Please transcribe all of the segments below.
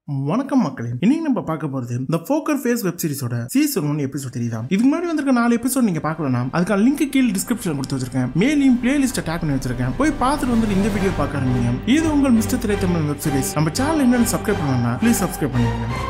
வணக்கம் மக்களே இன்னைக்கு நம்ம பார்க்க போறது இந்த போக்கர் ஃபேஸ் வெப் சீரிஸோட சீசன் ஒன் எபிசோட் தெரியுதா இதுக்கு முன்னாடி வந்திருக்க நாலு எபிசோட் நீங்க பார்க்கலனா அதுக்கான லிங்க் கீழே டிஸ்கிரிப்ஷன் கொடுத்து வச்சிருக்கேன் மேலையும் பிளேலிஸ்ட் டேக் பண்ணி வச்சிருக்கேன் போய் பார்த்துட்டு வந்து இந்த வீடியோ பார்க்க ஆரம்பிங்க இது உங்கள் மிஸ்டர் திரைத்தமிழ் வெப் சீரிஸ் நம்ம சேனல் என்னன்னு சப்ஸ்கிரைப் பண்ணணும்னா ப்ளீஸ் சப்ஸ்கிரைப் பண்ணுங்க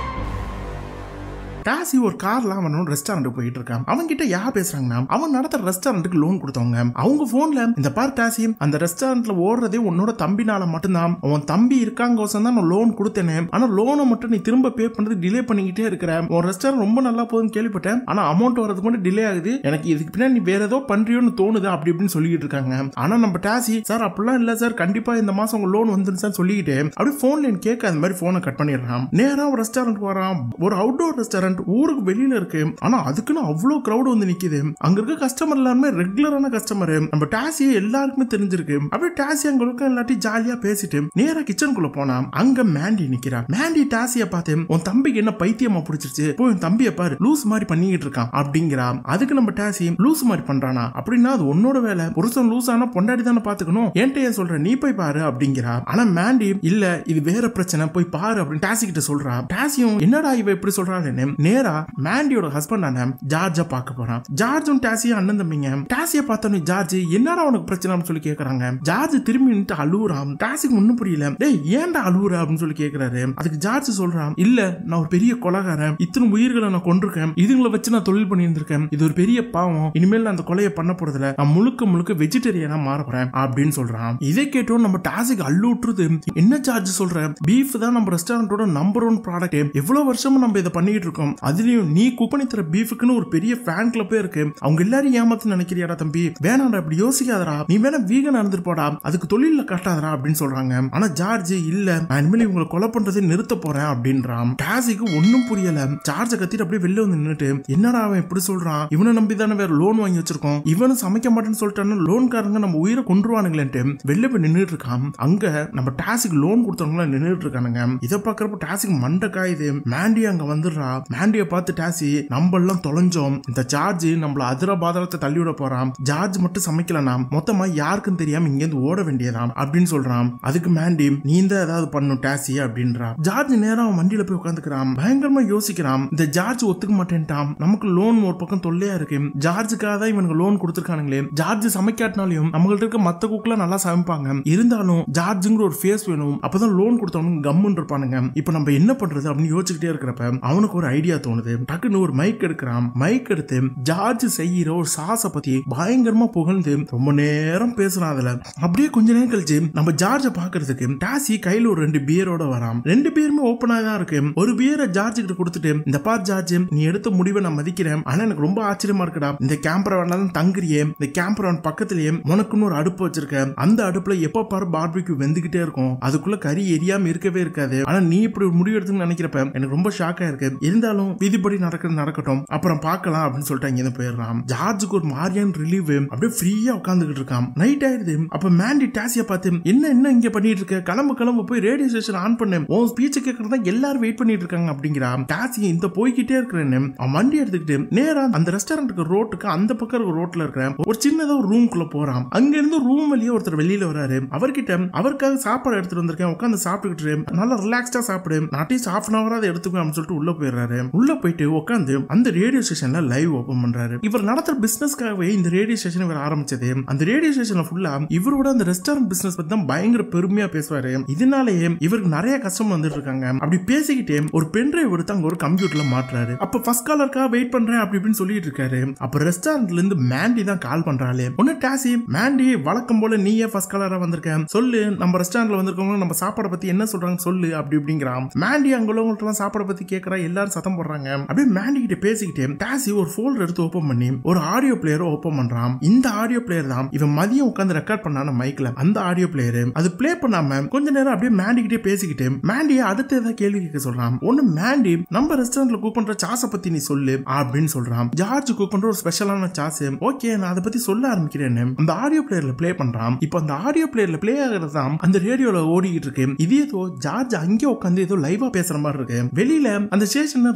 டாசி ஒரு கார்ல அவனோட ரெஸ்டாரண்ட் போயிட்டு இருக்கான் அவன் கிட்ட யார் பேசுறாங்கன்னா அவன் நடத்துற ரெஸ்டாரண்ட்டுக்கு லோன் கொடுத்தவங்க அவங்க போன்ல இந்த பார் டாசி அந்த ரெஸ்டாரண்ட்ல ஓடுறதே உன்னோட தம்பினால மட்டும்தான் அவன் தம்பி இருக்காங்கோசம் தான் நான் லோன் கொடுத்தேனே ஆனா லோனை மட்டும் நீ திரும்ப பே பண்றது டிலே பண்ணிக்கிட்டே இருக்கிற உன் ரெஸ்டாரண்ட் ரொம்ப நல்லா போகுதுன்னு கேள்விப்பட்டேன் ஆனா அமௌண்ட் வரதுக்கு மட்டும் டிலே ஆகுது எனக்கு இதுக்கு பின்னாடி நீ வேற ஏதோ பண்றியோன்னு தோணுது அப்படி இப்படின்னு சொல்லிட்டு இருக்காங்க ஆனா நம்ம டாசி சார் அப்படிலாம் இல்ல சார் கண்டிப்பா இந்த மாசம் உங்க லோன் வந்துருச்சு சொல்லிக்கிட்டு அப்படி போன்ல கேட்க அந்த மாதிரி போனை கட் பண்ணிடுறான் நேரா ஒரு ரெஸ்டாரண்ட் வரான் ஒரு அவுட்டோர் ரெஸ்டாரண்ட் ஊருக்கு வெளியில இருக்கு ஆனா அதுக்குன்னு அவ்வளவு கிரௌட் வந்து நிக்குது அங்க இருக்க கஸ்டமர் எல்லாருமே ரெகுலரான கஸ்டமர் நம்ம டாசி எல்லாருக்குமே தெரிஞ்சிருக்கு அப்படியே டாசி அங்க இருக்க எல்லாத்தையும் ஜாலியா பேசிட்டு நேரா கிச்சனுக்குள்ள போனா அங்க மேண்டி நிக்கிறா மேண்டி டாசிய பார்த்து உன் தம்பிக்கு என்ன பைத்தியமா பிடிச்சிருச்சு போய் உன் தம்பிய பாரு லூஸ் மாதிரி பண்ணிக்கிட்டு இருக்கான் அப்படிங்கிறா அதுக்கு நம்ம டாசி லூஸ் மாதிரி பண்றானா அப்படின்னா அது உன்னோட வேலை புருஷன் லூஸ் ஆனா பொண்டாடி தானே பாத்துக்கணும் என்கிட்ட ஏன் சொல்ற நீ போய் பாரு அப்படிங்கிறா ஆனா மேண்டி இல்ல இது வேற பிரச்சனை போய் பாரு அப்படின்னு டாசி கிட்ட சொல்றா டாசியும் என்னடா இவ இப்படி சொல்றான்னு நேரா மேண்டியோட ஹஸ்பண்ட் ஆன ஜார்ஜ பார்க்க போறான் ஜார்ஜும் டாசியும் அண்ணன் தம்பிங்க டாசிய பார்த்தோன்னே ஜார்ஜ் என்னடா உனக்கு பிரச்சனைன்னு சொல்லி கேக்குறாங்க ஜார்ஜ் திரும்பி நின்று அழுவுறான் டாசிக்கு ஒண்ணும் புரியல டேய் ஏன்டா அழுவுற அப்படின்னு சொல்லி கேக்குறாரு அதுக்கு ஜார்ஜ் சொல்றான் இல்ல நான் ஒரு பெரிய கொலகாரன் இத்தனை உயிர்களை நான் கொண்டிருக்கேன் இதுங்களை வச்சு நான் தொழில் பண்ணி இருந்திருக்கேன் இது ஒரு பெரிய பாவம் இனிமேல் நான் அந்த கொலையை பண்ண போறதுல நான் முழுக்க முழுக்க வெஜிடேரியனா மாற போறேன் அப்படின்னு சொல்றான் இதை கேட்டோம் நம்ம டாசிக்கு அள்ளு விட்டுருது என்ன சார்ஜ் சொல்ற பீஃப் தான் நம்ம ரெஸ்டாரண்டோட நம்பர் ஒன் ப்ராடக்ட் எவ்வளவு வருஷமா நம்ம இதை பண்ணிட்டு இருக்கோம் அதுலயும் நீ குக் பண்ணி தர பீஃபுக்குன்னு ஒரு பெரிய ஃபேன் கிளப்பே இருக்கு அவங்க எல்லாரும் ஏமாத்து நினைக்கிறியாடா தம்பி வேணாடா இப்படி யோசிக்காதடா நீ வேணா வீகன் நடந்துட்டு போடா அதுக்கு தொழில காட்டாதடா அப்படின்னு சொல்றாங்க ஆனா ஜார்ஜ் இல்ல நான் இனிமேல் இவங்களை கொலை பண்றதை நிறுத்த போறேன் அப்படின்றான் டாசிக்கு ஒன்னும் புரியல ஜார்ஜை கத்திட்டு அப்படியே வெளில வந்து நின்னுட்டு என்னடா அவன் இப்படி சொல்றான் இவனை நம்பி தானே வேற லோன் வாங்கி வச்சிருக்கோம் இவனும் சமைக்க மாட்டேன்னு சொல்லிட்டான்னு லோன்காரங்க நம்ம உயிரை கொண்டுருவானுங்களேன்ட்டு வெளில போய் நின்றுட்டு இருக்கான் அங்க நம்ம டாசிக்கு லோன் கொடுத்தவங்கள நின்றுட்டு இருக்கானுங்க இதை பாக்குறப்ப டாசிக்கு மண்டை காயுது மேண்டி அங்க வந்துடுறா மேண்டிய பார்த்து டாசி நம்ம எல்லாம் தொலைஞ்சோம் இந்த ஜார்ஜ் நம்மள அதிர பாதாளத்தை தள்ளி விட போறான் ஜார்ஜ் மட்டும் சமைக்கலனா மொத்தமா யாருக்கும் தெரியாம இங்க இருந்து ஓட வேண்டியதாம் அப்படின்னு சொல்றான் அதுக்கு மேண்டி நீ தான் ஏதாவது பண்ணும் டாசி அப்படின்றா ஜார்ஜ் நேரம் அவன் வண்டியில போய் உட்காந்துக்கிறான் பயங்கரமா யோசிக்கிறான் இந்த ஜார்ஜ் ஒத்துக்க மாட்டேன்ட்டான் நமக்கு லோன் ஒரு பக்கம் தொல்லையா இருக்கு ஜார்ஜுக்காக தான் இவனுக்கு லோன் கொடுத்துருக்கானுங்களே ஜார்ஜ் சமைக்காட்டினாலையும் நம்மள்ட்ட இருக்க மத்த குக்கெல்லாம் நல்லா சமைப்பாங்க இருந்தாலும் ஜார்ஜுங்கிற ஒரு ஃபேஸ் வேணும் அப்பதான் லோன் கொடுத்தவனுக்கு கம்முன்னு இருப்பானுங்க இப்ப நம்ம என்ன பண்றது அப்படின்னு யோசிச்சுக்கிட்டே இருக்கிறப்ப அவனுக்கு ஒரு ஐடியா தோணுது டக்குன்னு ஒரு மைக் எடுக்கிறான் மைக் எடுத்து ஜார்ஜ் செய்யற ஒரு சாஸ பத்தி பயங்கரமா புகழ்ந்து ரொம்ப நேரம் பேசுறான் அதுல அப்படியே கொஞ்ச நேரம் கழிச்சு நம்ம ஜார்ஜ பாக்குறதுக்கு டாசி கையில ஒரு ரெண்டு பியரோட வரான் ரெண்டு பியருமே ஓப்பனா தான் இருக்கு ஒரு பியரை ஜார்ஜ் கிட்ட கொடுத்துட்டு இந்த பார் ஜார்ஜ் நீ எடுத்த முடிவை நான் மதிக்கிறேன் ஆனா எனக்கு ரொம்ப ஆச்சரியமா இருக்குடா இந்த கேம்பர் தான் தங்குறியே இந்த கேம்பர் பக்கத்திலேயே உனக்குன்னு ஒரு அடுப்பு வச்சிருக்க அந்த அடுப்புல எப்ப பாரு பார்பிக்யூ வெந்துகிட்டே இருக்கும் அதுக்குள்ள கறி எரியாம இருக்கவே இருக்காது ஆனா நீ இப்படி ஒரு முடிவு எடுத்துன்னு நினைக்கிறப்ப எனக்கு ரொம்ப ஷாக்கா இருக்கு இருந்தாலும் விதிப்படி நடக்கிறது நடக்கட்டும் அப்புறம் பார்க்கலாம் அப்படின்னு சொல்லிட்டு அங்கிருந்து போயிடுறான் ஜார்ஜுக்கு ஒரு மாதிரியான ரிலீவ் அப்படியே ஃப்ரீயா உட்காந்துக்கிட்டு இருக்கான் நைட் ஆயிடுது அப்ப மேண்டி டாசிய பார்த்து என்ன என்ன இங்க பண்ணிட்டு இருக்க கிளம்பு கிளம்பு போய் ரேடியோ ஸ்டேஷன் ஆன் பண்ணு உன் ஸ்பீச் கேட்கறதா எல்லாரும் வெயிட் பண்ணிட்டு இருக்காங்க அப்படிங்கிறான் டாசி இந்த போய்கிட்டே இருக்கிறேன்னு அவன் வண்டி எடுத்துக்கிட்டு நேரா அந்த ரெஸ்டாரண்ட்டுக்கு ரோட்டுக்கு அந்த பக்கம் இருக்க ரோட்ல இருக்கிற ஒரு சின்னதா ஒரு ரூம்குள்ள போறான் அங்க இருந்து ரூம் வெளியே ஒருத்தர் வெளியில வராரு அவர்கிட்ட அவருக்காக சாப்பாடு எடுத்துட்டு வந்திருக்கேன் உட்காந்து சாப்பிட்டுக்கிட்டு நல்லா ரிலாக்ஸ்டா சாப்பிடு நான் அட்லீஸ்ட் ஹாஃப் அன் ஹவர் அதை எடுத்துக்குவேன் அப்படின்னு சொல்லிட்டு உள்ள போயிடுறாரு உள்ள போயிட்டு உட்காந்து அந்த ரேடியோ ஸ்டேஷன்ல லைவ் ஓபன் பண்றாரு இவர் நடத்துற பிசினஸ்க்காகவே இந்த ரேடியோ ஸ்டேஷன் இவர் ஆரம்பிச்சது அந்த ரேடியோ ஸ்டேஷன்ல ஃபுல்லா இவரோட அந்த ரெஸ்டாரண்ட் பிசினஸ் பத்தி தான் பயங்கர பெருமையா பேசுவாரு இதனாலேயே இவருக்கு நிறைய கஷ்டம் வந்துட்டு இருக்காங்க அப்படி பேசிக்கிட்டே ஒரு பென்ட்ரைவ் எடுத்து அங்க ஒரு கம்ப்யூட்டர்ல மாட்டுறாரு அப்ப ஃபர்ஸ்ட் காலருக்காக வெயிட் பண்றேன் அப்படி இப்படின்னு சொல்லிட்டு இருக்காரு அப்ப ரெஸ்டாரண்ட்ல இருந்து மேண்டி தான் கால் பண்றாளே ஒன்னு டாசி மேண்டி வழக்கம் போல நீயே ஃபர்ஸ்ட் காலரா வந்திருக்க சொல்லு நம்ம ரெஸ்டாரண்ட்ல வந்திருக்கவங்க நம்ம சாப்பாடை பத்தி என்ன சொல்றாங்க சொல்லு அப்படி இப்படிங்கிறான் மேண்டி அங்க உள்ளவங்கள்ட்ட எல்லாம் சாப்பாடை பத்தி கேட்கறா எல்லாரும் சத்தம் போடுறாங்க அப்படியே மேண்டி கிட்ட பேசிக்கிட்டே டாசி ஒரு ஃபோல்டர் எடுத்து ஓபன் பண்ணி ஒரு ஆடியோ பிளேயரை ஓபன் பண்றான் இந்த ஆடியோ பிளேயர் தான் இவன் மதியம் உட்காந்து ரெக்கார்ட் பண்ணான மைக்ல அந்த ஆடியோ பிளேயர் அது பிளே பண்ணாம கொஞ்ச நேரம் அப்படியே மேண்டி கிட்டே பேசிக்கிட்டு மேண்டிய அடுத்து ஏதாவது கேள்வி கேட்க சொல்றான் ஒன்னு மேண்டி நம்ம ரெஸ்டாரண்ட்ல குக் பண்ற சாஸ பத்தி நீ சொல்லு அப்படின்னு சொல்றான் ஜார்ஜ் குக் பண்ற ஒரு ஸ்பெஷலான சாஸ் ஓகே நான் அதை பத்தி சொல்ல ஆரம்பிக்கிறேன்னு அந்த ஆடியோ பிளேயர்ல பிளே பண்றான் இப்போ அந்த ஆடியோ பிளேயர்ல பிளே ஆகிறது தான் அந்த ரேடியோல ஓடிக்கிட்டு இருக்கு இது ஏதோ ஜார்ஜ் அங்கே உட்காந்து ஏதோ லைவா பேசுற மாதிரி இருக்கு வெளியில அந்த ஸ்டேஷன்ல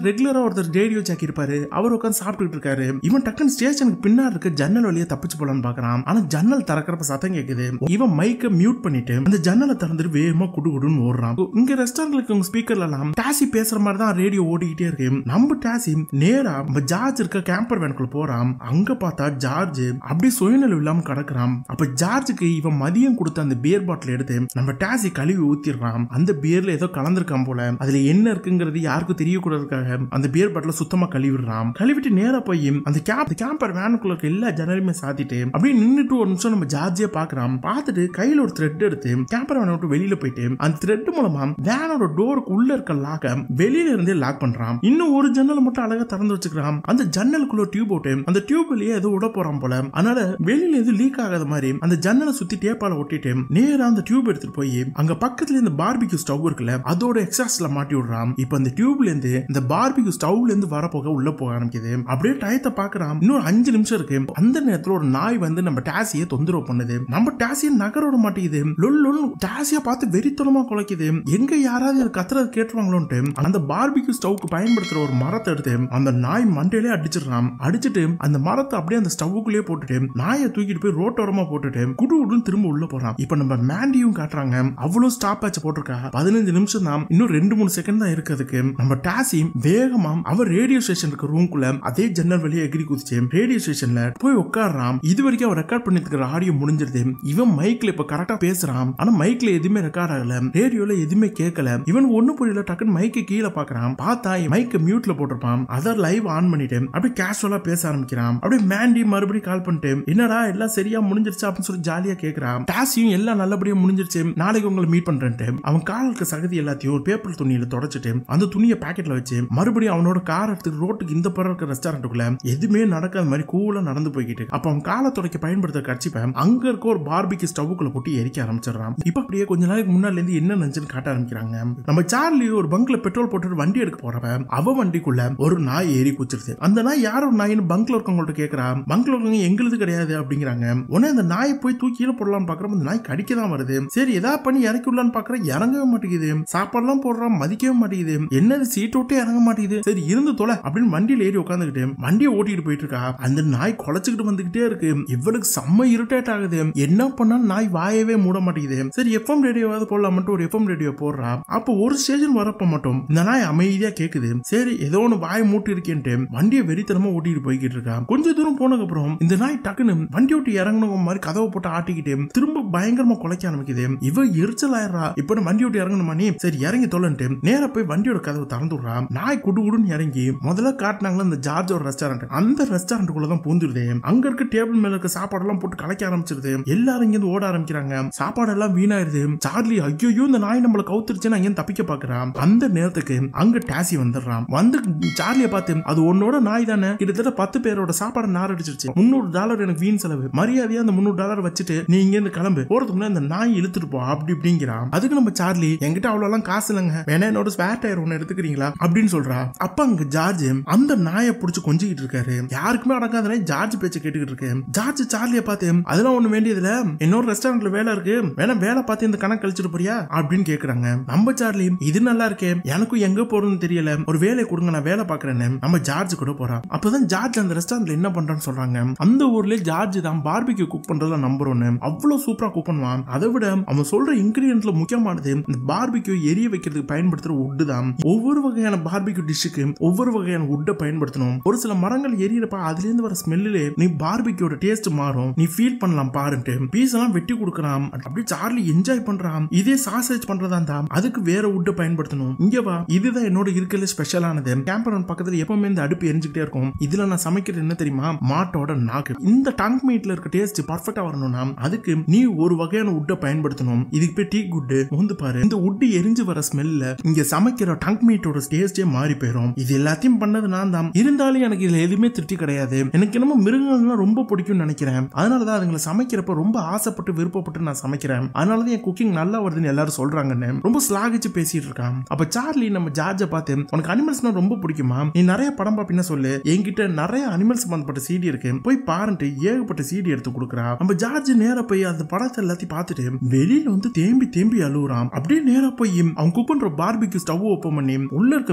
ரெகுலரா ஒருத்தர் ரேடியோ ஜாக்கி இருப்பாரு அவர் உட்காந்து சாப்பிட்டுட்டு இருக்காரு இவன் டக்குன்னு ஸ்டேஷனுக்கு பின்னாடி இருக்க ஜன்னல் வழியா தப்பிச்சு போலான்னு பாக்குறான் ஆனா ஜன்னல் திறக்கிறப்ப சத்தம் கேக்குது இவன் மைக்க மியூட் பண்ணிட்டு அந்த ஜன்னலை திறந்துட்டு வேகமா குடு குடுன்னு ஓடுறான் இங்க ரெஸ்டாரண்ட்ல உங்க ஸ்பீக்கர்ல எல்லாம் டாசி பேசுற மாதிரி தான் ரேடியோ ஓடிக்கிட்டே இருக்கு நம்ம டாசி நேரா நம்ம ஜார்ஜ் இருக்க கேம்பர் வேனுக்குள்ள போறான் அங்க பார்த்தா ஜார்ஜ் அப்படியே சுயநலம் இல்லாம கிடக்குறான் அப்ப ஜார்ஜுக்கு இவன் மதியம் கொடுத்த அந்த பியர் பாட்டில் எடுத்து நம்ம டாசி கழுவி ஊத்திடுறான் அந்த பியர்ல ஏதோ கலந்திருக்கான் போல அதுல என்ன இருக்குங்கிறது யாருக்கும் தெரியக்கூடாதுக்காக அந்த பியர் பாட்டில சுத்தமா கழுவிடுறான் கழுவிட்டு நேரா போய் அந்த கேம்ப் கேம்பர் வேனுக்குள்ள இருக்க எல்லா ஜன்னலுமே சாத்திட்டு அப்படியே நின்னுட்டு ஒரு நிமிஷம் நம்ம ஜார்ஜியா பாக்குறான் பார்த்துட்டு கையில ஒரு த்ரெட் எடுத்து கேம்பர் வேனை விட்டு வெளியில போயிட்டு அந்த த்ரெட் மூலமா வேனோட டோருக்கு உள்ள இருக்க லாக்க வெளியில இருந்தே லாக் பண்றான் இன்னும் ஒரு ஜன்னல் மட்டும் அழகா திறந்து வச்சுக்கிறான் அந்த ஜன்னலுக்குள்ள டியூப் போட்டு அந்த டியூப் வெளியே ஏதோ விட போறான் போல அதனால வெளியில எதுவும் லீக் ஆகாத மாதிரி அந்த ஜன்னலை சுத்தி டேப்பால ஒட்டிட்டு நேரா அந்த டியூப் எடுத்துட்டு போய் அங்க பக்கத்துல இந்த பார்பிக்யூ ஸ்டவ் இருக்குல்ல அதோட எக்ஸாஸ்ட்ல மாட்டி விடுறான் இப்ப அந்த டியூப்ல இருந்து இந்த பார்பிக்யூ ஸ்டவ்ல இருந்து வரப்போக உள்ள போக ஆரம்பிக்குது அப்படியே டயத்தை பாக்குறான் இன்னொரு அஞ்சு நிமிஷம் இருக்கு அந்த நேரத்துல ஒரு நாய் வந்து நம்ம டாசிய தொந்தரவு பண்ணுது நம்ம டாசிய நகர விட மாட்டேங்குது லொல் லொல் டாசிய பார்த்து வெறித்தனமா குலைக்குது எங்க யாராவது இது கத்துறது கேட்டுருவாங்களோன்ட்டு அந்த பார்பிக்யூ ஸ்டவ்க்கு பயன்படுத்துற ஒரு மரத்தை எடுத்து அந்த நாய் மண்டையிலே அடிச்சிடுறான் அடிச்சிட்டு அந்த மரத்தை அப்படியே அந்த ஸ்டவ்வுக்குள்ளேயே போட்டுட்டு நாயை தூக்கிட்டு போய் ரோட்டோரமா போட்டுட்டு குடு குடுன்னு திரும்ப உள்ள போறான் இப்ப நம்ம மேண்டியும் காட்டுறாங்க அவ்வளவு ஸ்டாப் ஆச்சு போட்டிருக்கா பதினஞ்சு நிமிஷம் தான் இன்னும் ரெண்டு மூணு செகண்ட் தான் இருக்கிறதுக்கு நம்ம டாசி வேகமா அவர் ரேடியோ ஸ்டேஷன் இருக்க ரூம்குள்ள அதே ஜன்னல் வழியா எகிரி குதிச்சு ரேடியோ ஸ்டேஷன்ல போய் உட்காடுறான் இது வரைக்கும் அவர் ரெக்கார்ட் பண்ணிட்டு இருக்கிற ஆடியோ முடிஞ்சிருது இவன் மைக்ல இப்ப கரெக்டா பேசுறான் ஆனா மைக்ல எதுவுமே ரெக்கார்ட் ஆகல ரேடியோல எதுவுமே கேட்கல இவன் ஒண்ணு புரியல டக்குன்னு மைக்கு கீழே பாக்குறான் பார்த்தா மைக்க மியூட்ல போட்டிருப்பான் அதை லைவ் ஆன் பண்ணிட்டு அப்படியே கேஷுவலா பேச ஆரம்பிக்கிறான் அப்படியே மேண்டி மறுபடியும் கால் பண்ணிட்டு என்னடா எல்லாம் சரியா முடிஞ்சிருச்சு அப்படின்னு சொல்லி ஜாலியா கேக்குறான் டாசியும் எல்லாம் நல்லபடியா முடிஞ்சிருச்சு நாளைக்கு உங்களை மீட் பண்றேன்ட்டு அவன் காலுக்கு சகதி எல்லாத்தையும் ஒரு பேப்பர் துணியில தொடச்சிட்டு அந்த துணியை பாக்கெட்ல வச்சு மறுபடியும் அவனோட கார் எடுத்து ரோட்டுக்கு இந்த பக்கம் இருக்க ரெஸ்டாரண்ட்டுக்குள்ள எதுவுமே நடக்காத மாதிரி கூலா நடந்து போய்கிட்டு அப்ப அவன் காலை துடைக்க பயன்படுத்த கட்சிப்ப அங்க இருக்க ஒரு பார்பிக்கு ஸ்டவ்வுக்குள்ள போட்டு எரிக்க ஆரம்பிச்சிடறான் இப்ப அப்படியே கொஞ்ச நாளைக்கு முன்னால இருந்து என்ன நினைச்சுன்னு காட்ட ஆரம்பிக்கிறாங்க நம்ம சார்லி ஒரு பங்க்ல பெட்ரோல் போட்டுட்டு வண்டி எடுக்க போறவ அவ வண்டிக்குள்ள ஒரு நாய் ஏறி குச்சிருது அந்த நாய் யாரோ நாயின்னு பங்க்ல இருக்கவங்கள்ட்ட கேக்குறா பங்க்ல இருக்கவங்க எங்களுது கிடையாது அப்படிங்கிறாங்க உடனே அந்த நாயை போய் தூக்கி கீழே போடலாம்னு பாக்குறப்ப அந்த நாய் கடிக்க தான் வருது சரி ஏதாவது பண்ணி இறக்கி விடலான்னு பாக்குறேன் இறங்கவே மாட்டேங்குது சாப்பாடுலாம் போடுறான் மதிக்கவே மாட்டேங்குது என்னது சீட் விட்டே இறங்க மாட்டேங்குது சரி இருந்து தொலை அப்படின்னு வண்டியில ஏறி உட்காந்துக்கிட்டு வண்டியை ஓட்டிட்டு போயிட்டு இருக்கா அந்த நாய் குலைச்சுக்கிட்டு வந்துகிட்டே இருக்கு இவளுக்கு செம்ம இரிட்டேட் ஆகுது என்ன பண்ணாலும் நாய் வாயவே மூட மாட்டேங்குது சரி எஃப்எம் ரேடியோவாவது போடலாமட்டு ஒரு எஃப்எம் ரேடியோ போடுறா அப்போ ஒரு ஸ்டேஷன் வரப்ப மட்டும் இந்த நாய் அமைதியா கேக்குது சரி ஏதோ ஒன்று வாய் மூட்டு இருக்கேன்ட்டு வண்டியை வெறித்தனமா ஓட்டிட்டு போய்கிட்டு இருக்கா கொஞ்ச தூரம் போனதுக்கு அப்புறம் இந்த நாய் டக்குன்னு வண்டி விட்டு இறங்கணும் மாதிரி கதவை போட்டு ஆட்டிக்கிட்டு திரும்ப பயங்கரமா குலைக்க ஆரம்பிக்குது இவ எரிச்சல் ஆயிடுறா இப்ப நான் வண்டி விட்டு இறங்கணுமா நீ சரி இறங்கி தொலைன்ட்டு நேரா போய் வண்டியோட கதவை திறந்து விடுறா நாய் குடு குடுன்னு இறங்கி முதல்ல காட்டினாங்களா இந்த ஜார்ஜோட ரெஸ்டாரண்ட் அந்த ரெஸ்டாரண்ட்டுக்குள்ள தான் பூந்துருது அங்க இருக்க டேபிள் மேல இருக்க சாப்பாடெல்லாம் போட்டு கலைக்க ஆரம்பிச்சிருது எல்லாரும் இங்க ஓட ஆரம்பிக்கிறாங்க சாப்பாடு எல்லாம் வீணாயிருது சார்லி ஐயோ இந்த நாய் நம்மள கவுத்துருச்சுன்னு அங்கேயும் தப்பிக்க பாக்குறான் அந்த நேரத்துக்கு அங்க டாசி வந்துடுறான் வந்து சார்லியை பார்த்து அது உன்னோட நாய் தானே கிட்டத்தட்ட பத்து பேரோட சாப்பாடு நார் அடிச்சிருச்சு முந்நூறு டாலர் எனக்கு வீண் செலவு மரியாதையா அந்த முந்நூறு டாலர் வச்சுட்டு நீ இங்க இருந்து கிளம்பு போறதுக்கு முன்னாடி இந்த நாய் இழுத்துட்டு போ அப்படி இப்படிங்கிறான் அதுக்கு நம்ம சார்லி என்கிட்ட அவ்வளவு எல்லாம் காசு இல்லைங்க வேணா என்னோட ஸ்வேர் டயர் ஒன்னு எடுத்துக்கிறீங்களா அப்படின்னு சொல்றா அப்ப அங்க ஜார்ஜ் அந்த நாயை புடிச்சு கொஞ்சிக்கிட்டு இருக்காரு யாருக்குமே அடங்காத நாய் ஜார்ஜ் பேச்ச கேட்டுக்கிட்டு இருக்கு ஜார்ஜ் சார்லிய பார்த்து அதெல்லாம் ஒண்ணு வேண்டியதுல இன்னொரு ரெஸ்டாரண்ட்ல வேலை இருக்கு வேணா வேலை பார்த்து இந்த கணக்கு கழிச்சிட்டு போறியா அப்படின்னு கேக்குறாங்க நம்ம சார்லி இது நல்லா இருக்கே எனக்கும் எங்க போறதுன்னு தெரியல ஒரு வேலையை கொடுங்க நான் வேலை பாக்குறேன்னு நம்ம ஜார்ஜ் கூட போறான் அப்பதான் ஜார்ஜ் அந்த ரெஸ்டாரண்ட்ல என்ன பண்றான்னு சொல்றாங்க அந்த ஊர்ல ஜார்ஜ் தான் பார்பிக்யூ குக் பண்றதுல நம்பர் ஒன்னு அவ்வளவு சூப்பரா குக் பண்ணுவான் அதை விட அவன் சொல்ற இன்கிரீடியன்ட்ல முக்கியமானது இந்த பார்பிக்யூ எரிய வைக்கிறதுக்கு பயன்படுத்துற உட்டு தான் ஒவ்வொரு வகையான பார்பிக்யூ டிஷ்ஷுக்கு ஒவ்வொரு வகையான உட்டை பயன்படுத்தணும் ஒரு சில மரங்கள் எரியறப்ப அதுல இருந்து வர ஸ்மெல்லுல நீ பார்பிக்யூட டேஸ்ட் மாறும் நீ ஃபீல் பண்ணலாம் பாருன்ட்டு பீஸ் எல்லாம் வெட்டி கொடுக்கறான் அப்படியே சார்லி என்ஜாய் பண்றான் இதே சாசேஜ் பண்றதா இருந்தா அதுக்கு வேற உட்டை பயன்படுத்தணும் இங்க வா இதுதான் என்னோட இருக்கல ஸ்பெஷலானது கேம்பரன் பக்கத்துல எப்பவுமே இந்த அடுப்பு எரிஞ்சுக்கிட்டே இருக்கும் இதுல நான் சமைக்கிறது என்ன தெரியுமா மாட்டோட நாக்கு இந்த டங் மீட்ல இருக்க டேஸ்ட் பர்ஃபெக்டா வரணும்னா அதுக்கு நீ ஒரு வகையான உட்டை பயன்படுத்தணும் இதுக்கு பேர் டீ குட்டு வந்து பாரு இந்த உட்டு எரிஞ்சு வர ஸ்மெல்ல இங்க சமைக்கிற டங் மீட்டோட டேஸ்டே மாறி போயிடும் இது எல்லாத்தையும் பண்ணது நான் தான் இருந்தாலும் எனக்கு இதுல எதுவுமே திருப்தி கிடையாது எனக்கு என்னமோ மிருகங்கள்லாம் ரொம்ப பிடிக்கும்னு நினைக்கிறேன் அதனாலதான் அதுங்களை சமைக்கிறப்ப ரொம்ப ஆசைப்பட்டு விருப்பப்பட்டு நான் சமைக்கிறேன் அதனாலதான் என் குக்கிங் நல்லா வருதுன்னு எல்லாரும் சொல்றாங்கன்னு ரொம்ப ஸ்லாகிச்சு பேசிட்டு இருக்கான் அப்ப சார்லி நம்ம ஜார்ஜை பார்த்து உனக்கு அனிமல்ஸ்னா ரொம்ப பிடிக்குமா நீ நிறைய படம் பாப்பின்னா சொல்லு என்கிட்ட நிறைய அனிமல்ஸ் சம்பந்தப்பட்ட சீடி இருக்கு போய் பாருன்ட்டு ஏகப்பட்ட சீடி எடுத்து கொடுக்குறா நம்ம ஜார்ஜ் நேரா போய் அந்த படத்தை எல்லாத்தையும் பார்த்துட்டு வெளியில வந்து தேம்பி தேம்பி அழுகுறான் அப்படியே நேரா போய் அவன் குக் பண்ற பார்பிக்கு ஸ்டவ் ஓப்பன் பண்ணி உள்ள இருக்க மீட் எல்லாம்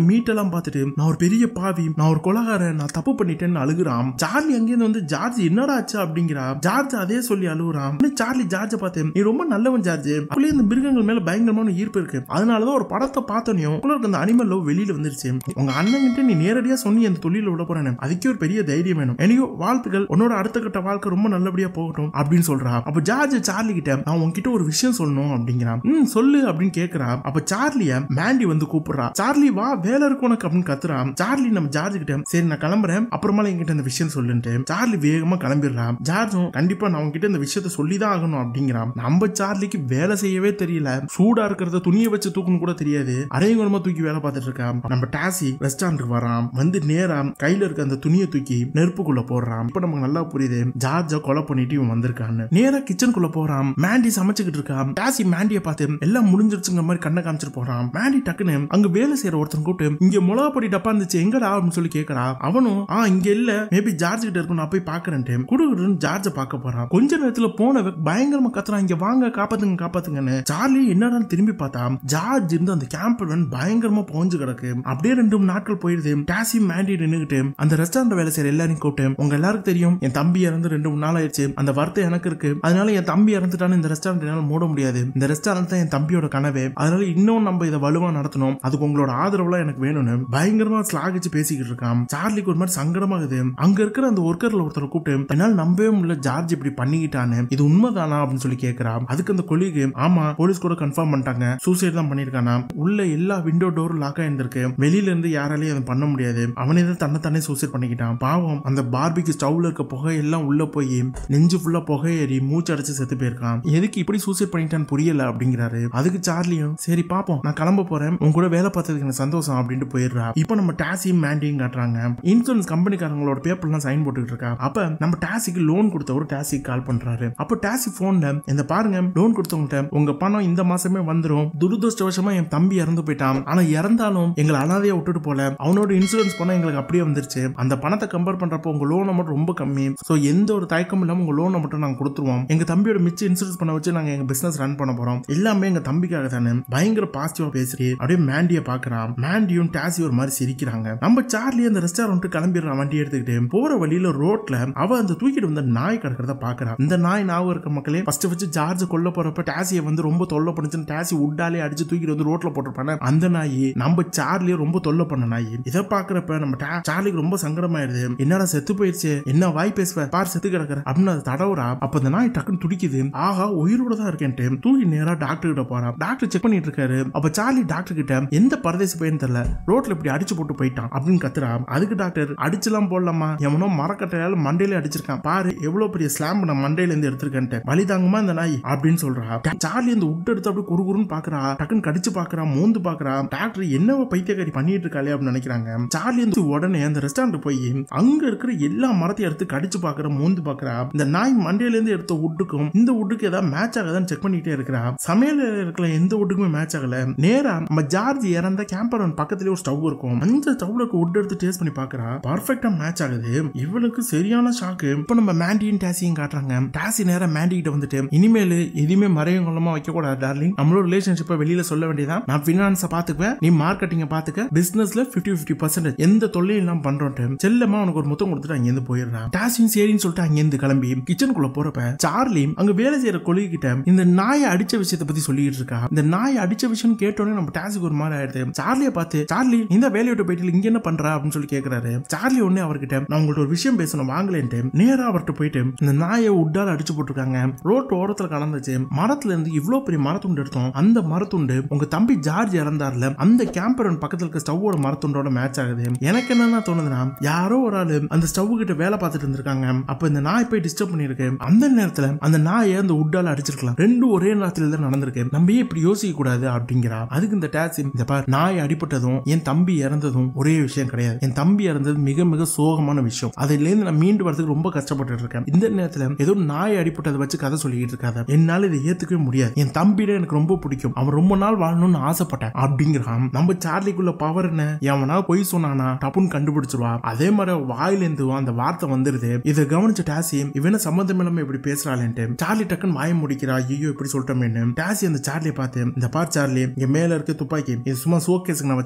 எல்லாம் பார்த்துட்டு நான் ஒரு பெரிய பாவி நான் ஒரு கொலகாரன் நான் தப்பு பண்ணிட்டேன்னு அழுகுறான் சார்லி அங்கேருந்து வந்து ஜார்ஜ் என்னடா ஆச்சு அப்படிங்கிறா ஜார்ஜ் அதே சொல்லி அழுகுறான் உடனே சார்லி ஜார்ஜை பார்த்து நீ ரொம்ப நல்லவன் ஜார்ஜ் அப்படியே இந்த மிருகங்கள் மேல பயங்கரமான ஈர்ப்பு இருக்கு அதனாலதான் ஒரு படத்தை பார்த்தோனையும் உங்களுக்கு அந்த அனிமல் லவ் வெளியில வந்துருச்சு உங்க அண்ணன் கிட்ட நீ நேரடியா சொன்னி அந்த தொழில விட போறேன் அதுக்கே ஒரு பெரிய தைரியம் வேணும் எனக்கோ வாழ்த்துக்கள் உன்னோட அடுத்த கட்ட வாழ்க்கை ரொம்ப நல்லபடியா போகட்டும் அப்படின்னு சொல்றா அப்ப ஜார்ஜ் சார்லி கிட்ட நான் உன்கிட்ட ஒரு விஷயம் சொல்லணும் அப்படிங்கிறான் ம் சொல்லு அப்படின்னு கேக்குறா அப்ப சார்லிய மேண்டி வந்து கூப்பிடுறா சார்லி வா வேலை இருக்கு உனக்கு அப்படின்னு கத்துறா சார்லி நம்ம ஜார்ஜ் கிட்ட சரி நான் கிளம்புறேன் அப்புறமா என்கிட்ட இந்த விஷயம் சொல்லுன்ட்டு சார்லி வேகமா கிளம்பிடுறா ஜார்ஜும் கண்டிப்பா நான் உன்கிட்ட இந்த விஷயத்த சொல்லிதான் ஆகணும் அப்படிங்கிறான் நம்ம சார்லிக்கு வேலை செய்யவே தெரியல சூடா இருக்கிறத துணியை வச்சு தூக்கணும் கூட தெரியாது அரையங்குறமா தூக்கி வேலை பார்த்துட்டு இருக்கா நம்ம டாசி ரெஸ்டாரண்ட்டுக்கு வரான் வந்து நேரா கையில இருக்க அந்த துணியை தூக்கி நெருப்புக்குள்ள போடுறான் இப்ப நமக்கு நல்லா புரியுது ஜார்ஜ கொலை பண்ணிட்டு இவன் வந்திருக்கான்னு நேரா கிச்சனுக்குள்ள போறான் மேண்டி சமைச்சுக்கிட்டு இருக்கான் டாசி மேண்டிய பார்த்து எல்லாம் முடிஞ்சிருச்சுங்கிற மாதிரி கண்ணை காமிச்சிட்டு போறான் மேண்டி டக்குன்னு அங்க வேலை செய்யற ஒருத்தன் கூப்பிட்டு இங்க மிளகா பொடி டப்பா இருந்துச்சு எங்கடா அப்படின்னு சொல்லி கேக்குறா அவனும் ஆ இங்க இல்ல மேபி ஜார்ஜ் கிட்ட இருக்கும் நான் போய் பாக்குறேன்ட்டு குடுகுடுன்னு ஜார்ஜ பார்க்க போறான் கொஞ்ச நேரத்துல போன பயங்கரமா கத்துறான் இங்க வாங்க காப்பாத்துங்க காப்பாத்துங்கன்னு சார்லி என்னடான்னு திரும்பி பார்த்தா ஜார்ஜ் இருந்து அந்த கேம்ப் பயங்கரமா புகஞ்சு கிடக்கு அப்படியே ரெண்டு மூணு நாட்கள் போயிருது டாசி மேண்டி நின்னுகிட்டு அந்த ரெஸ்டாரண்ட் வேலை செய்யற எல்லாரையும் கூப்பிட்டு உங்க எல்லாருக்கும் தெரியும் என் தம்பி இறந்து ரெண்டு மூணு நாள் ஆயிடுச்சு அந்த வருத்தம் எனக்கு இருக்கு அதனால என் தம்பி இறந்துட்டான்னு இந்த ரெஸ்டாரண்ட் என்னால மூட முடியாது இந்த ரெஸ்டாரண்ட் தான் என் தம்பியோட கனவு அதனால இன்னும் நம்ம இதை வலுவா நடத்தணும் அதுக்கு உங்களோட ஆதரவுலாம் எனக்கு வேணும்னு பயங்கரமா ஸ்லாகிச்சு பேசிக்கிட்டு இருக்கான் சார்லிக்கு ஒரு மாதிரி சங்கடமாகுது அங்க இருக்கிற அந்த ஒர்க்கர்ல ஒருத்தர் கூப்பிட்டு என்னால் நம்பவே முடியல ஜார்ஜ் இப்படி பண்ணிக்கிட்டான்னு இது உண்மைதானா அப்படின்னு சொல்லி கேட்கிறா அதுக்கு அந்த கொலிகு ஆமா போலீஸ் கூட கன்ஃபார்ம் பண்ணிட்டாங்க சூசைட் தான் பண்ணிருக்கானா உள்ள எல்லா விண்டோ டோரும் லாக் ஆயிருந்திருக்கு வெளியில இருந்து யாராலையும் அதை பண்ண முடியாது அவனே தான் தன்னை தானே சூசைட் பண்ணிக்கிட்டான் பாவம் அந்த பார்பிக்கு ஸ்டவ்ல இருக்க புகை எல்லாம் உள்ள போய் நெஞ்சு ஃபுல்லா புகை ஏறி மூச்சு அடைச்சு செத்து போயிருக்கான் எதுக்கு இப்படி சூசைட் பண்ணிட்டான்னு புரியல அப்படிங்கிறாரு அதுக்கு சார்லியும் சரி பாப்போம் நான் கிளம்ப போறேன் உன் கூட வேலை பார்த்ததுக்கு எனக்கு சந்தோஷம் அப்படின்ட்டு போயிடுறா இப்போ நம்ம டாசியும் மேண்டியும் காட்டுறாங்க இன்சூரன்ஸ் கம்பெனிக்காரங்களோட பேப்பர்லாம் சைன் போட்டுக்கிட்டு இருக்கா அப்ப நம்ம டாசிக்கு லோன் கொடுத்தவர் டாசிக்கு கால் பண்றாரு அப்போ டாசி போன்ல இந்த பாருங்க லோன் கொடுத்தவங்கள்ட்ட உங்க பணம் இந்த மாசமே வந்துரும் துரதிருஷ்டவசமா என் தம்பி இறந்து போயிட்டான் ஆனா இறந்தாலும் எங்களை அனாதையா விட்டுட்டு போல அவனோட இன்சூரன்ஸ் பணம் எங்களுக்கு அப்படியே வந்துருச்சு அந்த பணத்தை கம்பேர் பண்றப்போ உங்க லோன் அமௌண்ட் ரொம்ப கம்மி சோ எந்த ஒரு தயக்கம் இல்லாம உங்க லோனை மட்டும் நாங்க கொடுத்துருவோம் எங்க தம்பியோட மிச்ச இன்சூரன்ஸ் பண்ண வச்சு நாங்க எங்க பிசினஸ் ரன் பண்ண போறோம் எல்லாமே எங்க தம்பிக்காக தானே பயங்கர பாசிட்டிவா பேசுறி அப்படியே மேண்டிய பாக்குறான் மேண்டியும் டாசி ஒரு மாதிரி சிரிக்கிறாங்க நம்ம சார்லி அந்த ரெஸ்டாரண்ட் கிளம்பிடுறான் வண்டி எடுத்துக்கிட்டு போற வழியில ரோட்ல அவ அந்த தூக்கிட்டு வந்த நாய் கிடக்கிறத பாக்குறான் இந்த நாய் ஞாபகம் இருக்க மக்களே ஃபர்ஸ்ட் வச்சு ஜார்ஜ் கொல்ல போறப்ப டாசியை வந்து ரொம்ப தொல்லை பண்ணுச்சுன்னு டாசி உட்டாலே அடிச்சு தூக்கிட்டு வந்து ரோட்ல போட்டிருப்பான அந்த நாய் நம்ம சார்லியை ரொம்ப தொல்லை பண்ண நாய் இதை பாக்குறப்ப நம்ம டா- சார்லிக்கு ரொம்ப சங்கடமாயிருது என்னடா செத்து போயிருச்சு என்ன வாய் பேசுவ பார் செத்து கிடக்குற அப்படின்னு அது தடவுறா அப்ப அந்த நாய் டக்குன்னு துடிக்குது ஆஹா உயிரோட தான் இருக்கேன்ட்டு தூக்கி நேரா டாக்டர் கிட்ட போறான் டாக்டர் செக் பண்ணிட்டு இருக்காரு அப்ப சார்லி டாக்டர் கிட்ட எந்த பரதேசி பையன் தெரியல ரோட்ல இப்படி அடிச்சு போட்டு போயிட்டான் அப்படின்னு கத்துறா அதுக்கு டாக்டர் அடிச்செல்லாம் போடலாமா எவனோ மரக்கட்டையால மண்டையில அடிச்சிருக்கான் பாரு எவ்வளவு பெரிய ஸ்லாம் நான் மண்டையில இருந்து எடுத்திருக்கேன்ட்டு வலி தாங்குமா இந்த நாய் அப்படின்னு சொல்றா சார்லி அந்த உட் எடுத்து அப்படியே குறு குறுன்னு பாக்குறா டக்குன்னு கடிச்சு பாக்குறா மோந்து பாக்குறா டாக்டர் என்னவோ பைத்தியக்காரி பண்ணிட்டு இருக்காளே அப்படின்னு நினைக்கிறாங்க சார்லி வந்து உடனே அந்த ரெஸ்டாரண்ட் போய் அங்க இருக்கிற எல்லா மரத்தையும் எடுத்து கடிச்சு பாக்குற மோந்து பாக்குறா இந்த நாய் மண்டையில இருந்து எடுத்த உட்டுக்கும் இந்த உட்டுக்கு ஏதாவது மேட்ச் ஆகாதான்னு செக் பண்ணிட்டே இருக்கிறா சமையல் இருக்கிற எந்த உட்டுக்குமே மேட்ச் ஆகல நேரா நம்ம ஜார்ஜ் இறந்த கேம்பர் பக்கத்துலயே ஒரு ஸ்டவ் இருக்கும் அந்த ஸ்டவ்ல இருக்க உட் எடுத்து டேஸ்ட் பண்ணி பாக்குறா பர்ஃபெக்டா மேட்ச் ஆகுது இவளுக்கு சரியான ஷாக்கு இப்போ நம்ம மேண்டியும் டாசியும் காட்டுறாங்க டாசி நேரா மேண்டி கிட்ட வந்துட்டு இனிமேல் எதுவுமே மறையும் கொள்ளமா வைக்க கூடாது டார்லிங் நம்மளோட ரிலேஷன்ஷிப்பை வெளியில சொல்ல வேண்டியதான் நான் பினான்ஸை பாத்துக்குவேன் நீ மார்க்கெட்டிங்க பாத்துக்க பிசினஸ்ல 50 50% பர்சன்டேஜ் எந்த தொல்லையும் இல்லாம பண்றோன்ட்டு செல்லமா அவனுக்கு ஒரு முத்தம் கொடுத்துட்டு அங்கேருந்து போயிடுறான் டாசியும் சரின்னு சொல்லிட்டு அங்கேருந்து கிளம்பி கிச்சனுக்குள்ள போறப்ப சார்லி அங்க வேலை செய்யற கொலிக கிட்ட இந்த நாயை அடிச்ச விஷயத்தை பத்தி சொல்லிட்டு இருக்கா இந்த நாயை அடிச்ச விஷயம் கேட்டோன்னே நம்ம டாசிக்கு ஒரு மாதிரி ஆயிடுது சார்லியை பார்த்து சார்லி இந்த வேலையை விட்டு போயிட்டு இங்க என்ன பண்ற அப்படின்னு சொல்லி கேக்குறாரு சார்லி உடனே அவர்கிட்ட நான் உங்கள்ட்ட ஒரு விஷயம் பேசணும் வாங்கலேன்ட்டு நேரா அவர்கிட்ட போயிட்டு இந்த நாயை உட்டால அடிச்சு போட்டிருக்காங்க ரோட் ஓரத்துல கலந்துச்சு மரத்துல இருந்து இவ்வளவு பெரிய மரத்துண்டு எடுத்தோம் அந்த மரத்துண்டு உங்க தம்பி ஜார்ஜ் இறந்தார்ல அந்த கேம்பரன் பக்கத்துல இருக்க ஸ்டவ்வோட மரத்துண்டோட மேட்ச் ஆகுது எனக்கு என்னன்னா தோணுதுன்னா யாரோ ஒரு ஆளு அந்த ஸ்டவ் கிட்ட வேலை பார்த்துட்டு இருந்திருக்காங்க அப்ப இந்த நாய் போய் டிஸ்டர்ப் பண்ணிருக்கு அந்த நேரத்துல அந்த நாயை அந்த உட்டால அடிச்சிருக்கலாம் ரெண்டும் ஒரே நேரத்துல தான் நடந்திருக்கு நம்ம ஏன் இப்படி யோசிக்க கூடாது அப்படிங்கிறா அதுக்கு இந்த டாக்ஸி இந்த பார் நாய் அடிபட்டதும் என் தம்பி இறந்ததும் ஒரே விஷயம் கிடையாது என் தம்பி இறந்தது மிக மிக சோகமான விஷயம் அதுல இருந்து நான் மீண்டு வரதுக்கு ரொம்ப கஷ்டப்பட்டு இருக்கேன் இந்த நேரத்துல ஏதோ நாய் அடிபட்டதை வச்சு கதை சொல்லிட்டு இருக்காத என்னால இதை ஏத்துக்கவே முடியாது என் தம்பிட எனக்கு ரொம்ப பிடிக்கும் அவன் ரொம்ப நாள் வாழணும்னு ஆசைப்பட்டேன் அப்படிங்கிறான் நம்ம சார்லிக்குள்ள பவர் என்ன எவனா பொய் சொன்னானா டப்புன்னு கண்டுபிடிச்சிருவா அதே மாதிரி வாயிலேருந்து அந்த வார்த்தை வந்துருது இதை கவனிச்ச டாசி இவன சம்மந்தம் இல்லாம இப்படி பேசுறாளேன்ட்டு சார்லி டக்குன்னு வாய முடிக்கிறா ஐயோ இப்படி சொல்லிட்டோமேன்னு டாசி அந்த சார்லியை பார்த்து இந்த பார் சார்லி இங்க மேல இருக்க துப்பாக்கி இது சும்மா சோகேஸுக்கு நான் வச்சுக்கிட்டு இல்ல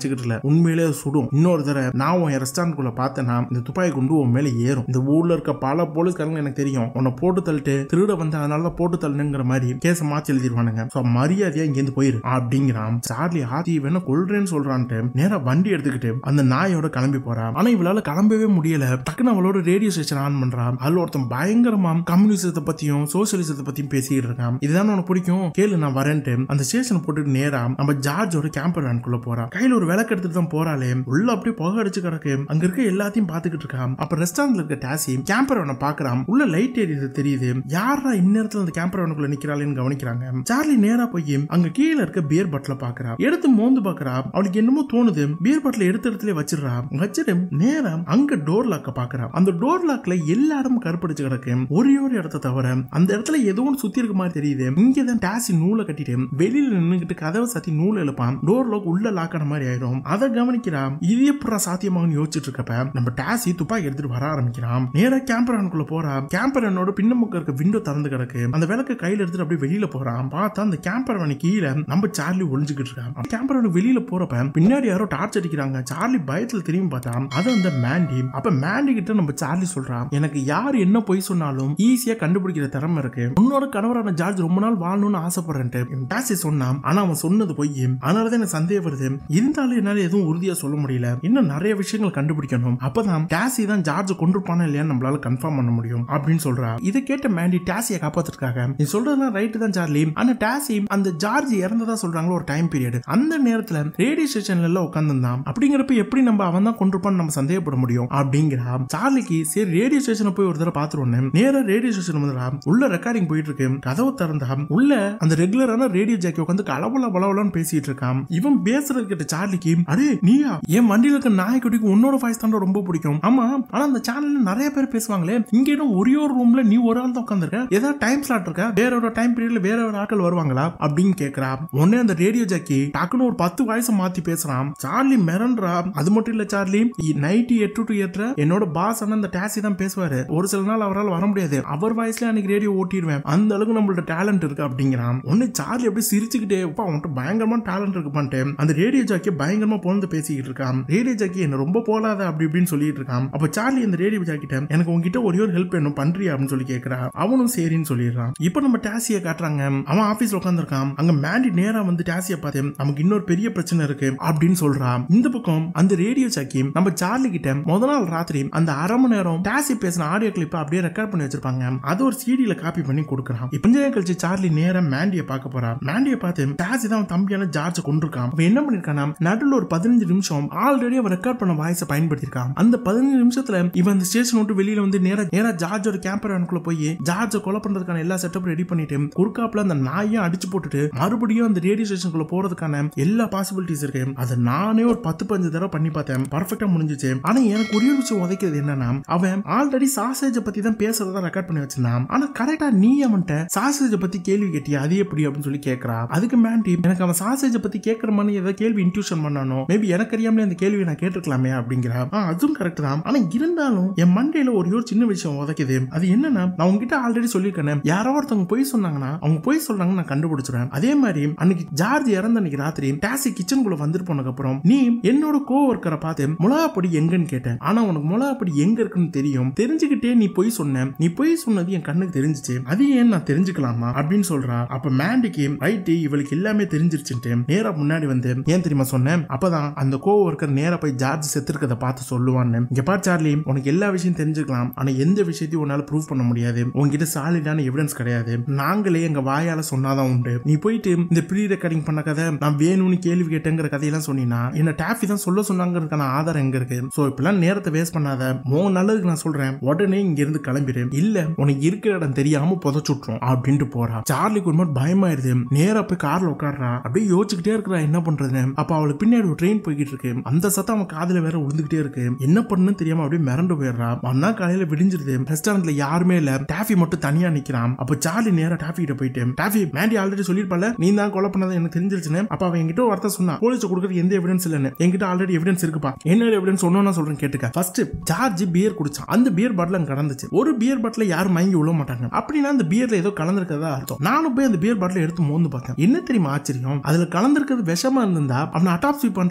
உண்மையிலே அது சுடும் இன்னொரு தடவை நான் உன் ரெஸ்டாரண்ட் குள்ள பார்த்தேன்னா இந்த துப்பாக்கி குண்டு உன் மேல ஏறும் இந்த ஊர்ல இருக்க பல போலீஸ்காரங்க எனக்கு தெரியும் உன்னை போட்டு தள்ளிட்டு திருட வந்து அதனால தான் போட்டு தள்ளுங்கிற மாதிரி கேஸ மாத்தி எழுதிருவானுங்க சோ மரியாதையா இங்க இருந்து போயிரு அப்படிங்கிறான் சார்லி ஆதி வேணா கொள்றேன்னு சொல்றான்ட்டு நேரா வண்டி எடுத்துக்கிட்டு அந்த நாயோட கிளம்பி போறான் ஆனா இவளால கிளம்பவே முடியல டக்குன்னு அவளோட ரேடியோ ஸ்டேஷன் ஆன் பண்றான் அதுல ஒருத்தன் பயங்கரமா கம்யூனிசத்தை பத்தியும் சோசியலிசத்தை பத்தியும் பேசிக்கிட்டு இருக்கான் இதுதான் உனக்கு பிடிக்கும் கேளு நான் வரேன்ட்டு அந்த ஸ்டேஷன் போட்டுட்டு நேரா நம்ம ஜார்ஜோட கேம்பர் வேனுக்குள்ள போறான் கையில ஒரு விளக்கு எடுத்துட்டு தான் போறாளே உள்ள அப்படியே புகை அடிச்சு கிடக்கு அங்க இருக்க எல்லாத்தையும் பாத்துக்கிட்டு இருக்கான் அப்ப ரெஸ்டாரண்ட்ல இருக்க டாசி கேம்பர் வேனை பாக்குறான் உள்ள லைட் எரியுது தெரியுது யாரா இந்நேரத்துல அந்த கேம்பர் வேனுக்குள்ள நிக்கிறாளேன்னு கவனிக்கிறாங்க சார்லி நேரா போய் அங்க கீழே இருக்க பியர் பட்டில பாக்குறா எடுத்து மோந்து பாக்குறா அவளுக்கு என்னமோ தோணுது பியர் பட்டில எடுத்த இடத்துல வச்சிடுறா வச்சிட்டு நேரா அங்க டோர் லாக்க பாக்குறா அந்த டோர் லாக்ல எல்லா இடமும் கருப்படிச்சு கிடக்கு ஒரே ஒரு இடத்த தவிர அந்த இடத்துல ஏதோ ஒன்று சுத்தி இருக்க மாதிரி தெரியுது இங்கதான் டாசி நூலை கட்டிட்டு வெளியில நின்னுகிட்டு கதவை சாத்தி நூல் எழுப்பான் டோர் லாக் உள்ள லாக் ஆன மாதிரி ஆயிடும் அதை கவனிக்கிறா இது எப்படா சாத்தியமாகனு யோசிச்சுட்டு இருக்கப்ப நம்ம டாசி துப்பாக்கி எடுத்துட்டு வர ஆரம்பிக்கிறான் நேரா கேம்பரானுக்குள்ள போறா கேம்பரனோட பின்னமுக்க இருக்க விண்டோ திறந்து கிடக்கு அந்த விளக்கு கையில எடுத்துட்டு அப்படியே வெளியில போறான் பார்த்தா அந்த கேம்பரவனை கீழே நம்ம சார்லி ஒளிஞ்சுக்கிட்டு இருக்கான் கேம்பரவன் வெளியில போறப்ப பின்னாடி யாரோ டார்ச் அடிக்கிறாங்க சார்லி பயத்துல திரும்பி பார்த்தா அது அந்த மேண்டி அப்ப மேண்டி கிட்ட நம்ம சார்லி சொல்றான் எனக்கு யார் என்ன பொய் சொன்னாலும் ஈஸியா கண்டுபிடிக்கிற திறமை இருக்கு உன்னோட கணவரான ஜார்ஜ் ரொம்ப நாள் வாழணும்னு ஆசைப்படுறேன்ட்டு டாசி சொன்னான் ஆனா அவன் சொன்னது பொய் அதனாலதான் எனக்கு சந்தேகம் வருது இருந்தாலும் என்னால எதுவும் உறுதியா சொல்ல முடியல இன்னும் நிறைய விஷயங்கள் கண்டுபிடிக்கணும் அப்பதான் டாசி தான் ஜார்ஜ் கொண்டிருப்பானா இல்லையான்னு நம்மளால கன்ஃபார்ம் பண்ண முடியும் அப்படின்னு சொல்றா இதை கேட்ட மேண்டி டாசியை காப்பாத்துறதுக்காக நீ சொல்றதுலாம் ரைட்டு தான் சார்லி ஆனா டாசி அந்த ஜார்ஜ் இறந்ததா சொல்றாங்களோ ஒரு டைம் பீரியட் அந்த நேரத்துல ரேடியோ ஸ்டேஷன்ல எல்லாம் உட்காந்துருந்தான் அப்படிங்கிறப்ப எப்படி நம்ம அவன் தான் கொண்டிருப்பான்னு நம்ம சந்தேகப்பட முடியும் அப்படிங்கிறா சார்லிக்கு சரி ரேடியோ ஸ்டேஷனை போய் ஒரு தடவை பாத்துருவோம் நேரா ரேடியோ ஸ்டேஷன் வந்துடா உள்ள ரெக்கார்டிங் போயிட்டு இருக்கு கதவு திறந்தா உள்ள அந்த ரெகுலரான ரேடியோ ஜாக்கி உட்காந்து கலவல பலவலன்னு பேசிட்டு இருக்கான் இவன் பேசுறது கிட்ட சார்லிக்கு அடே நீயா என் வண்டியில இருக்க நாய்க்குட்டிக்கு உன்னோட வாய்ஸ் தான் ரொம்ப பிடிக்கும் ஆமா ஆனா அந்த சேனல்ல நிறைய பேர் பேசுவாங்களே இங்க இன்னும் ஒரே ஒரு ரூம்ல நீ ஒரு ஆள் தான் உட்காந்துருக்க ஏதாவது டைம் ஸ்லாட் இருக்க வேற ஒரு டைம் பீரியட்ல வேற ஒரு ஆட்கள் வருவாங்களா அப்படின்னு கேக்குறா உடனே அந்த ரேடியோ ஜாக்கி டக்குன்னு ஒரு பத்து வாய்ஸ் மாத்தி பேசுறான் சார்லி மிரண்டா அது மட்டும் இல்ல சார்லி நைட்டு எட்டு டு எட்டு என்னோட பாஸ் ஆனா அந்த டாசி தான் பேசுவாரு ஒரு சில நாள் அவரால் வர முடியாது அவர் வாய்ஸ்ல அன்னைக்கு ரேடியோ ஓட்டிடுவேன் அந்த அளவுக்கு நம்மளோட டேலண்ட் இருக்கு அப்படிங்கிறான் ஒன்னு சார்லி அப்படியே சிரிச்சுக்கிட்டே அப்பா அவன்கிட்ட பயங்கரமான டேலண்ட் இருக்கு பண்ணிட்டு அந்த ரேடியோ ஜாக்கி பயங்கரமா பொழுது பேசிக்கிட்டு இருக்கான் ரேடியோ ஜாக்கி என்ன ரொம்ப போலாத அப்படி இப்படின்னு சொல்லிட்டு இருக்கான் அப்ப சார்லி அந்த ரேடியோ ஜாக்கிட்ட எனக்கு உங்ககிட்ட ஒரே ஒரு ஹெல்ப் வேணும் பண்றியா அப்படின்னு சொல்லி கேக்குறா அவனும் சரின்னு சொல்லிடுறான் இப்போ நம்ம டாசியை காட்டுறாங்க அவன் ஆபீஸ்ல உட்காந்துருக்கான் அங்க மேண்டி நேரா வந்து டாசியை பார்த்து நமக்கு இன்னொரு பெரிய பிரச்சனை இருக்கு அப்படின்னு சொல்றான் இந்த பக்கம் அந்த ரேடியோ ஜாக்கி நம்ம சார்லி கிட்ட முத நாள் ராத்திரி அந்த அரை மணி நேரம் டாசி பேசின ஆடியோ கிளிப் அப்படியே ரெக்கார்ட் பண்ணி வச்சிருப்பாங்க அது ஒரு சிடியில காப்பி பண்ணி கொடுக்குறான் இப்ப கொஞ்ச நேரம் கழிச்சு சார்லி நேரா மேண்டிய பார்க்க போறான் மேண்டிய பார்த்து டாசி தான் அவன் தம்பியான ஜார்ஜ் கொண்டிருக்கான் அவன் என்ன பண்ணிருக்கானா நடுவில் ஒரு பதினஞ்சு நிமிஷம் ஆல்ரெடி அவன் ரெக்கார்ட் பண்ண வாய்ஸை பயன்படுத்திருக்கான் அந்த பதினஞ்சு நிமிஷத்துல இவன் அந்த ஸ்டேஷன் விட்டு வெளியில வந்து நேரா நேரா ஜார்ஜோட கேம்பர் வேனுக்குள்ள போய் ஜார்ஜை கொலை பண்றதுக்கான எல்லா செட்டப் ரெடி பண்ணிட்டு குறுக்காப்புல அந்த நாயையும் அடிச்சு போட்டுட்டு மறுபடியும் அந்த ரேடியோ ஸ்டேஷனுக்குள்ள போறதுக்கான எல்லா பாசிபிலிட்டிஸ் இருக்கு அதை நானே ஒரு பத்து பஞ்சு தடவை பண்ணி பார்த்தேன் பர்ஃபெக்டா முடிஞ்சிச்சு ஆனா எனக்கு ஒரே ஒரு விஷயம் உதைக்கிறது என்னன்னா அவன் ஆல்ரெடி சாசேஜ பத்தி தான் பேசுறதா ரெக்கார்ட் பண்ணி வச்சிருந்தான் ஆனா கரெக்டா நீ அவன்கிட்ட சாசேஜ பத்தி கேள்வி கேட்டியா அது எப்படி அப்படின்னு சொல்லி கேட்கறா அதுக்கு மேண்டி எனக்கு அவன் சாசேஜ பத்தி கேட்கற மாதிரி ஏதாவது கேள்வி இன்ட்யூஷன் பண்ணானோ மேபி எனக்கு அறியாமலே அந்த கேள்வி நான் கேட்டிருக்கலாமே அப்படிங்கிறா ஆ, அதுவும் கரெக்ட் தான் ஆனா இருந்தாலும் என் மண்டையில ஒரே ஒரு சின்ன விஷயம் உதைக்குது அது என்னன்னா நான் உங்ககிட்ட ஆல்ரெடி சொல்லியிருக்கேன் யாரோ ஒருத்தவங்க போய் சொன்னாங்கன்னா அவங்க போய் சொல்றாங்க நான் கண்டுபிடிச்சிருவேன் அதே மாதிரி அன்னைக்கு ஜார்ஜ் இறந்த அன்னைக்கு ராத்திரி டாசி கிச்சனுக்குள்ள வந்துட்டு போனதுக்கு அப்புறம் நீ என்னோட கோ ஒர்க்கரை பார்த்து மிளகாப்பொடி எங்கன்னு கேட்டேன் ஆனா உனக்கு மிளகாப்பொடி எங்க இருக்குன்னு தெரியும் தெரிஞ்சுக்கிட்டே நீ போய் சொன்ன நீ போய் சொன்னது என் கண்ணுக்கு தெரிஞ்சுச்சு அது ஏன் நான் தெரிஞ்சுக்கலாமா அப்படின்னு சொல்றா அப்ப மேண்டிக்கு ரைட்டு இவளுக்கு எல்லாமே தெரிஞ்சிருச்சுட்டு நேரா முன்னாடி வந்து ஏன் தெரியுமா சொன்னேன் அப்பதான் அந்த கோ ஒர்க்கர் நேரா போய் ஜார்ஜ் செத்துருக்கத பார்த்து சொல்லுவான்னு இங்க பார் சார்லி உனக்கு எல்லா விஷயம் தெரிஞ்சுக்கலாம் ஆனா எந்த விஷயத்தையும் உன்னால ப்ரூவ் பண்ண முடியாது உன்கிட்ட சாலிடான எவிடன்ஸ் கிடையாது நாங்களே எங்க வாயால சொன்னாதான் உண்டு நீ போயிட்டு இந்த ப்ரீ ரெக்கார்டிங் பண்ண கதை நான் வேணும்னு கேள்வி கேட்டேங்கிற கதையெல்லாம் சொன்னீங்கன்னா என்ன டாஃபி தான் சொல்ல சொன்னாங்கிறதுக்கான ஆதாரம் எங்க இருக்கு சோ இப்பெல்லாம் நேரத்தை வேஸ்ட் பண்ணாத உன் நல்லதுக்கு நான் சொல்றேன் உடனே இங்க இருந்து கிளம்பிடு இல்ல உனக்கு இருக்கிற இடம் தெரியாம புதைச்சுட்றோம் அப்படின்ட்டு போறா சார்லிக்கு ஒரு மாதிரி பயமாயிருது நேரா போய் கார்ல உட்காடுறா அப்படியே யோசிச்சுக்கிட்டே இருக்கிறா என்ன பண்றதுன்னு அப்ப அவளுக்கு பின்னாடி ஒரு ட்ரெயின் போய்கிட்டு இருக்கு அந்த சத்தம் அவன் காதுல வேற விழுந்துகிட்டே இருக்கு என்ன பண்ணுன்னு தெரியாம அப்படியே மிரண்டு போயிடுறா மறுநாள் காலையில விடிஞ்சிருது ரெஸ்டாரண்ட்ல யாருமே இல்ல டாஃபி மட்டும் தனியா நிக்கிறான் அப்ப சார்லி நேரா டாஃபி கிட்ட போயிட்டு டாஃபி மேண்டி ஆல்ரெடி சொல்லிருப்பால நீ தான் கொலை பண்ணது எனக்கு தெரிஞ்சிருச்சுன்னு அப்ப அவன் என்கிட்ட ஒரு வார்த்தை சொன்னா போலீஸ் கொடுக்கறது எந்த எவிடன்ஸ் இல்லைன்னு என்கிட்ட ஆல்ரெடி எவிடன்ஸ் இருக்குப்பா என்ன எவிடன்ஸ் ஒன்னு சொல்றேன் கேட்டுக்க ஃபர்ஸ்ட் ஜார்ஜ் பியர் குடிச்சான் அந்த பியர் பாட்டில் அங்க கடந்துச்சு ஒரு பியர் பாட்டில் யாரும் மயங்கி விழ மாட்டாங்க அப்படின்னா அந்த பியர்ல ஏதோ கலந்துருக்கதா அர்த்தம் நானும் போய் அந்த பியர் பாட்டில் எடுத்து மோந்து பார்த்தேன் என்ன தெரியுமா ஆச்சரியம் அதுல கலந்துருக்கிறது விஷமா இருந்தா அவனை அட்டாப்சி பண்ற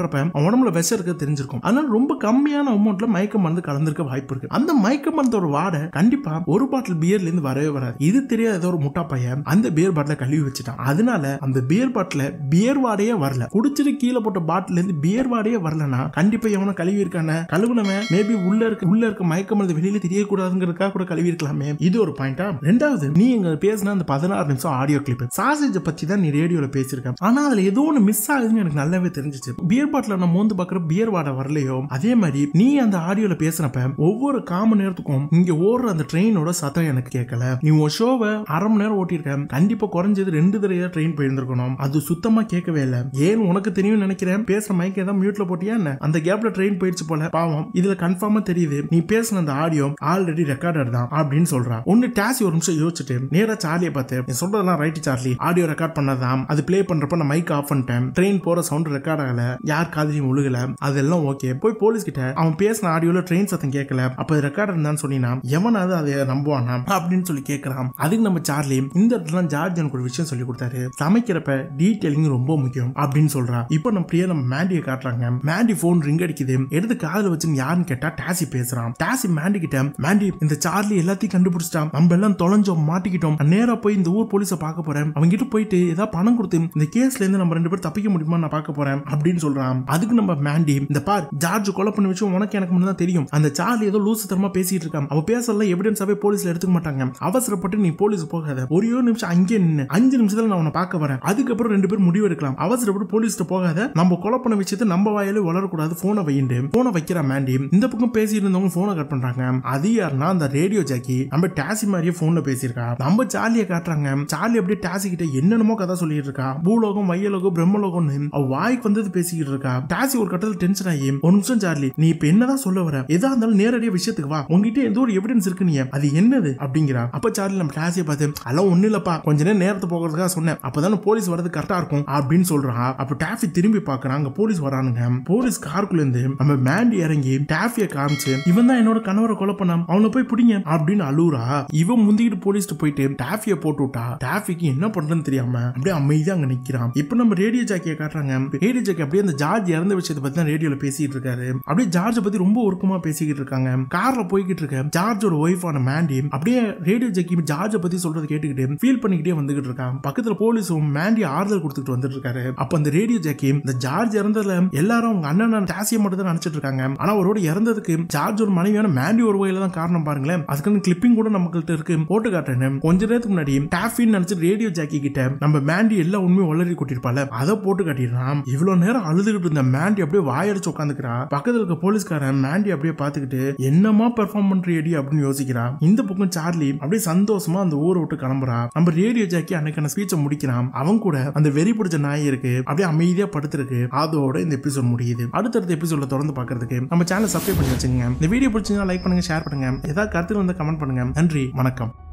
பண்றப்ப அவன் உடம்புல விஷம் இருக்க தெரிஞ்சிருக்கும் அதனால ரொம்ப கம்மியான அமௌண்ட்ல மயக்க மருந்து கலந்திருக்க வாய்ப்பு இருக்கு அந்த மயக்க மருந்தோட வாடை கண்டிப்பா ஒரு பாட்டில் பியர்ல இருந்து வரவே வராது இது தெரியாத ஏதோ ஒரு முட்டா பையன் அந்த பியர் பாட்டில கழுவி வச்சுட்டான் அதனால அந்த பியர் பாட்டில பியர் வாடையே வரல குடிச்சிட்டு கீழே போட்ட பாட்டில இருந்து பியர் வாடையே வரலனா கண்டிப்பா எவனோ கழுவி இருக்கானே கழுவுனவன் மேபி உள்ள இருக்க உள்ள இருக்க மயக்க மருந்து வெளியில தெரியக்கூடாதுங்கிறதுக்காக கூட கழுவி இருக்கலாமே இது ஒரு பாயிண்டா ரெண்டாவது நீ எங்க பேசின அந்த பதினாறு நிமிஷம் ஆடியோ கிளிப் சாசேஜ் பத்தி தான் நீ ரேடியோல பேசியிருக்க ஆனா அதுல ஏதோ ஒன்று மிஸ் ஆகுதுன்னு எனக்கு நல்லாவே தெரிஞ்சிச்சு பியர் பாட்டில நான் மோந்து பாக்குற பியர் வாடை வரலையோ அதே மாதிரி நீ அந்த ஆடியோல பேசுனப்ப ஒவ்வொரு காம நேரத்துக்கும் இங்க ஓடுற அந்த ட்ரெயினோட சத்தம் எனக்கு கேட்கல நீ உன் ஷோவை அரை மணி நேரம் ஓட்டியிருக்க கண்டிப்பா குறைஞ்சது ரெண்டு தடவை ட்ரெயின் போயிருந்திருக்கணும் அது சுத்தமா கேட்கவே இல்லை ஏன் உனக்கு தெரியும் நினைக்கிறேன் பேசுற மைக் ஏதாவது மியூட்ல போட்டியா என்ன அந்த கேப்ல ட்ரெயின் போயிடுச்சு போல பாவம் இதுல கன்ஃபார்மா தெரியுது நீ பேசின அந்த ஆடியோ ஆல்ரெடி ரெக்கார்டர் தான் அப்படின்னு சொல்றா ஒன்னு டாசி ஒரு நிமிஷம் யோசிச்சுட்டு நேரா சார்லியை பார்த்து நீ சொல்றதெல்லாம் ரைட் சார்லி ஆடியோ ரெக்கார்ட் பண்ணதான் அது ப்ளே பண்றப்ப நான் மைக் ஆஃப் பண்ணிட்டேன் ட்ரெயின் போற சவுண்ட் ரெக்கார்ட் ஆகல யார் காதலையும் ஒழுகல அதெல்லாம் ஓகே போய் போலீஸ் கிட்ட அவன் பேசின ஆடியோல ட்ரெயின் சத்தம் கேட்கல அப்ப அது ரெக்கார்டர் தான் சொன்னா எவனாவது அதை நம்புவானா அப்படின்னு சொல்லி கேட்கறான் அதுக்கு நம்ம சார்லி இந்த இடத்துல ஜார்ஜ் எனக்கு ஒரு விஷயம் சொல்லி கொடுத்தாரு சமைக்கிறப்ப டீட்டெயிலிங் ரொம்ப முக்கியம் அப்படின்னு சொல்றா இப்போ நம்ம பிரியா நம்ம மேண்டியை காட்டுறாங்க மேண்டி போன் ரிங் அடிக்குது எடுத்து காதுல வச்சுன்னு யாருன்னு கேட்டா டாசி பேசுறான் டாசி மேண்டி கிட்ட மேண்டி இந்த சார்லி எல்லாத்தையும் கண்டுபிடிச்சிட்டான் நம்ம எல்லாம் தொலைஞ்சோம் மாட்டிக்கிட்டோம் நான் நேரா போய் இந்த ஊர் போலீஸை பார்க்க போறேன் அவங்க கிட்ட போயிட்டு ஏதாவது பணம் கொடுத்து இந்த கேஸ்ல இருந்து நம்ம ரெண்டு பேரும் தப்பிக்க முடியுமா நான் பார்க்க போறேன் அப்படின்னு சொல்றான் அதுக்கு நம்ம மேண்டி இந்த பார் ஜார்ஜ் கொலை பண்ண விஷயம் உனக்கு எனக்கு முன்னாடி தான் தெரியும் அந்த சார்லி ஏதோ லூசு தரமா பேசிட்டு இருக்கான் அவ பேசல எவிடன்ஸாவே போலீஸ்ல எடுத்துக்க மாட்டாங்க அவசரப்பட்டு நீ போலீஸ் போகாத ஒரே ஒரு நிமிஷம் அங்கே நின்று அஞ்சு நிமிஷத்துல நான் உன்னை பார்க்க வரேன் அதுக்கப்புறம் ரெண்டு பேரும் முடிவு எடுக்கலாம் அவசரப்பட்டு போலீஸ்ட்ட போகாத நம்ம கொலை பண்ண விஷயத்தை நம்ம வாயில வளரக்கூடாது போனை வைண்டு போனை வைக்கிற மேண்டி இந்த பக்கம் பேசிட்டு இருந்தவங்க போனை கட் பண்றாங்க அது யாருன்னா அந்த ரேடியோ ஜாக்கி நம்ம டாசி மாதிரியே போன்ல பேசியிருக்கா நம்ம சார்லியை காட்டுறாங்க சார்லி அப்படியே டாசி கிட்ட என்னென்னமோ கதை சொல்லிட்டு இருக்கா பூலோகம் மையலோகம் பிரம்மலோகம்னு அவ வாய்க்கு வந்தது பேசிக்கிட்டு இருக்கா டாசி ஒரு கட்டத்தில் டென்ஷன் ஆகி ஒரு நிமிஷம் சார்லி நீ இப்ப என்னதான் சொல்ல வர எதா இருந்தாலும் நேரடியா விஷயத்துக்கு வா உங்ககிட்ட எந்த ஒரு எவிடன்ஸ் இருக்கு நீ அது என்னது அப்படிங்கிறா அப்ப சார்லி நம்ம டாசியை பார்த்து அதெல்லாம் ஒண்ணு இல்லப்பா கொஞ்ச நேரம் நேரத்தை போகிறதுக்காக சொன்னேன் அப்பதானே போலீஸ் வரது கரெக்டா இருக்கும் அப்படின்னு சொல்றான் அப்ப டாஃபி திரும்பி பாக்குறான் அங்க போலீஸ் வரானுங்க போலீஸ் காருக்குள்ள இருந்து நம்ம மேண்டி இறங்கி டாஃபிய காமிச்சு இவன் தான் என்னோட கணவரை கொலை பண்ணான் அவனை போய் பிடிங்க அப்படின்னு அழுவுறா இவன் முந்திக்கிட்டு போலீஸ்ட்டு போயிட்டு டாஃபிய போட்டு விட்டா டாஃபிக்கு என்ன பண்றதுன்னு தெரியாம அப்படியே அமைதியா அங்க நிக்கிறான் இப்ப நம்ம ரேடியோ ஜாக்கிய காட்டுறாங்க ரேடியோ ஜாக்கி அப்படியே அந்த ஜார்ஜ் இறந்த விஷயத்தை பத்தி தான் ரேடியோல பேசிட்டு இருக்காரு அப்படியே ஜார்ஜை பத்தி ரொம்ப ஒருக்கமா பேசிக்கிட்டு இருக்காங்க கார்ல போய்கிட்டு இருக்க ஜார்ஜோட ஒய்ஃபான மேண்டி அப்படியே ரேடியோ ஜாக்கி ஜார்ஜை பத்தி சொல்றது கேட்டுக்கிட்டு ஃபீல் பண்ணிக்கிட்டே வந்துகிட்டு இருக்கான் பக்கத்துல போலீஸும் மேண்டி ஆறுதல் கொடுத்துட்டு வந்துட்டு இருக்காரு அப்ப அந்த ரேடியோ ஜாக்கி இந்த ஜார்ஜ் இறந்ததுல எல்லாரும் அவங்க அண்ணன் டாசியை மட்டும் தான் நினைச்சிட்டு இருக்காங்க ஆனா அவரோட இறந்ததுக்கு ஜார்ஜ் ஒரு மனைவியான மேண்டி ஒரு வகையில தான் காரணம் பாருங்களேன் அதுக்கான கிளிப்பிங் கூட நம்மகிட்ட இருக்கு போட்டு காட்டுறேன் கொஞ்ச நேரத்துக்கு முன்னாடி டாஃபின்னு நினைச்சு ரேடியோ ஜாக்கி கிட்ட நம்ம மேண்டி எல்லா உண்மையும் உளறி கொட்டிருப்பால அதை போட்டு காட்டிடுறான் இவ்வளவு நேரம் அழுதுகிட்டு இருந்த மேண்டி அப்படியே வாயடிச்சு உட்காந்துக்கிறா பக்கத்துல இருக்க போலீஸ்காரன் மேண்டி அப்படியே பார்த்துக்கிட்டு என்னமா பெர்ஃபார்ம் பண்றியடி அப்படின்னு யோசிக்கிறா இந்த பக்கம் சார்லி அப்படியே சந்தோஷமா அந்த ஊரை விட்டு கிளம்புறா நம்ம ரேடியோ ஜாக்கி அன்னைக்கான ஸ்பீச்சை முடிக்கிறான் அவன் கூட அந்த வெறி பிடிச்ச நாய் இருக்கு அப்படியே அமைதியா படுத்திருக்கு அதோட இந்த எபிசோட் முடியுது அடுத்தடுத்த எபிசோட்ல தொடர்ந்து பார்க்கறதுக்கு நம்ம சேனல் சப்ஸ்கிரைப் பண்ணி வச்சுங்க இந்த வீடியோ பிடிச்சிருந்தா லைக் பண்ணுங்க ஷேர் பண்ணுங்க ஏதாவது கருத்து வந்து கமெண்ட் பண்ணுங்க நன்றி வணக்கம்